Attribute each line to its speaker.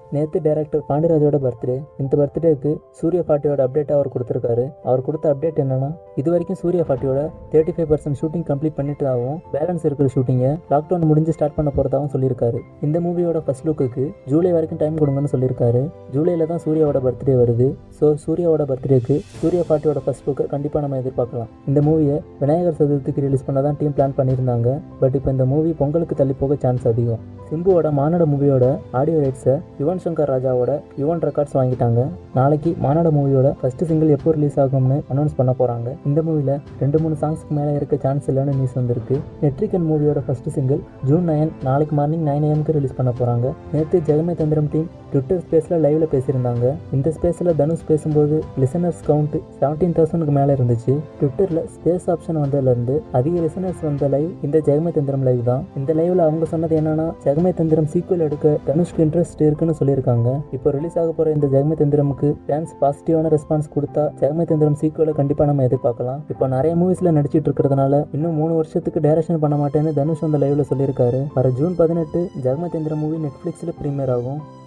Speaker 1: நேற்று director பாண்டியராஜோட birthday இந்த பர்த்டேக்கு சூர்யா பாட்டியோட அப்டேட் அவர் கொடுத்துருக்காரு அவர் கொடுத்த அப்டேட் என்னன்னா இது வரைக்கும் சூர்யா பாட்டியோட thirty five percent shooting complete பண்ணிட்டதாகவும் பேலன்ஸ் இருக்கிற ஷூட்டிங்கை லாக்டவுன் முடிஞ்சு ஸ்டார்ட் பண்ண போகிறதாகவும் சொல்லியிருக்காரு இந்த மூவியோட ஃபர்ஸ்ட் லுக்குக்கு ஜூலை வரைக்கும் டைம் கொடுங்கன்னு சொல்லியிருக்காரு ஜூலையில் தான் சூர்யாவோட பர்த்டே வருது ஸோ சூர்யாவோட பர்த்டேக்கு சூர்யா பாட்டியோட ஃபர்ஸ்ட் லுக்கை கண்டிப்பாக நம்ம எதிர்பார்க்கலாம் இந்த மூவியை விநாயகர் சதுர்த்திக்கு ரிலீஸ் பண்ண தான் டீம் பிளான் பண்ணியிருந்தாங்க பட் இப்போ இந்த மூவி பொங்கலுக்கு தள்ளி போக சான்ஸ் அதிகம் சிம்புவோட மாநாடு மூவியோட ஆடியோ ரைட்ஸை யுவன் சங்கர் ராஜாவோட யுவன் ரெக்கார்ட்ஸ் வாங்கிட்டாங்க நாளைக்கு மாநாடு மூவியோட ஃபர்ஸ்ட் சிங்கிள் எப்போ ரிலீஸ் ஆகும்னு அனௌன்ஸ் பண்ண போகிறாங்க இந்த மூவியில் ரெண்டு மூணு சாங்ஸ்க்கு மேலே இருக்க சான்ஸ் இல்லைன்னு நியூஸ் வந்திருக்கு நெட்ரிகன் மூவியோட ஃபர்ஸ்ட் சிங்கிள் ஜூன் நைன் நாளைக்கு மார்னிங் நைன் ஏஎம்க்கு ரிலீஸ் பண்ண போகிறாங்க நேற்று ஜெகமே தந்திரம் டீம் ட்விட்டர் ஸ்பேஸில் லைவ்ல பேசியிருந்தாங்க இந்த ஸ்பேஸில் தனுஷ் பேசும்போது லிசனர்ஸ் கவுண்ட் செவன்டீன் தௌசண்ட்க்கு மேலே இருந்துச்சு ட்விட்டரில் ஸ்பேஸ் ஆப்ஷன் வந்ததுலேருந்து அதிக லிசனர்ஸ் வந்த லைவ் இந்த ஜெகமே தந்திரம் லைவ் தான் இந்த லைவ்ல அவங்க சொன்னது என்னன்னா ஜெகமே தந்திரம் சீக்குவல் எடுக்க தனுஷ்க்கு இன்ட்ரெஸ்ட் இருக்குன்னு சொல்லியிருக்காங்க இப்போ ரிலீஸ் ஆக போகிற இந்த ஜெகமே தந்திரமுக்கு ஃபேன்ஸ் பாசிட்டிவான ரெஸ்பான்ஸ் கொடுத்தா ஜெகமே தந்திரம் சீக்குவலை கண்டிப்பாக நம்ம எதிர்பார்க்கலாம் இப்போ நிறைய மூவிஸில் நடிச்சிட்டு இருக்கிறதுனால இன்னும் மூணு வருஷத்துக்கு டைரக்ஷன் பண்ண மாட்டேன்னு தனுஷ் அந்த லைவ்ல சொல்லியிருக்காரு வர ஜூன் பதினெட்டு ஜெகமே தந்திரம் மூவி நெட்ஃப்ளிக்ஸில் ப்ரீமியர் ஆகும்